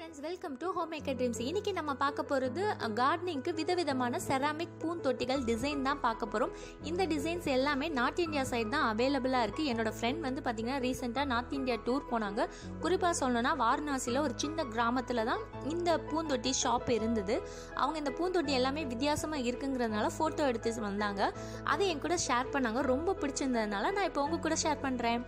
friends welcome to Home Maker Dreams இன்னைக்கு நம்ம பார்க்க போகிறது கார்டனிங்க்கு விதவிதமான செராமிக் பூந்தொட்டிகள் டிசைன் தான் பார்க்க போகிறோம் இந்த டிசைன்ஸ் எல்லாமே நார்த் இந்தியா சைடு தான் அவைலபிளாக இருக்குது என்னோட ஃப்ரெண்ட் வந்து பார்த்தீங்கன்னா ரீசெண்டாக நார்த் இந்தியா டூர் போனாங்க குறிப்பாக சொல்லணும்னா வாரணாசியில் ஒரு சின்ன கிராமத்தில் தான் இந்த பூந்தொட்டி ஷாப் இருந்தது அவங்க இந்த பூந்தொட்டி எல்லாமே வித்தியாசமாக இருக்குங்கிறதுனால ஃபோட்டோ எடுத்து வந்தாங்க அதை என் கூட ஷேர் பண்ணாங்க ரொம்ப பிடிச்சிருந்ததுனால நான் இப்போ உங்க கூட ஷேர் பண்ணுறேன்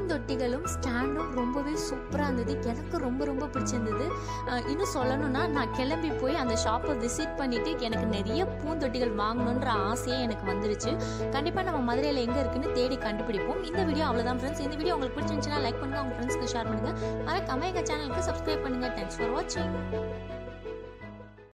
பூந்தொட்டிகளும் ஸ்டாண்டும் ரொம்பவே சூப்பராக இருந்தது எனக்கு ரொம்ப ரொம்ப பிடிச்சிருந்தது அஹ் இன்னும் சொல்லணும்னா நான் கிளம்பி போய் அந்த ஷாப்பை விசிட் பண்ணிவிட்டு எனக்கு நிறைய பூந்தொட்டிகள் வாங்கணுன்ற ஆசையே எனக்கு வந்துருச்சு கண்டிப்பாக நம்ம மதுரையில் எங்கே இருக்குன்னு தேடி கண்டுபிடிப்போம் இந்த வீடியோ அவ்வளோதான் ஃப்ரெண்ட்ஸ் இந்த வீடியோ உங்களுக்கு பிடிச்சிருந்துச்சுன்னா லைக் பண்ணுங்கள் உங்கள் ஃப்ரெண்ட்ஸ்க்கு ஷேர் பண்ணுங்கள் மறக்காம எங்கள் சேனலுக்கு சப்ஸ்கிரைப் பண்ணுங்கள் தேங்க்ஸ் ஃபார் வாட்சிங்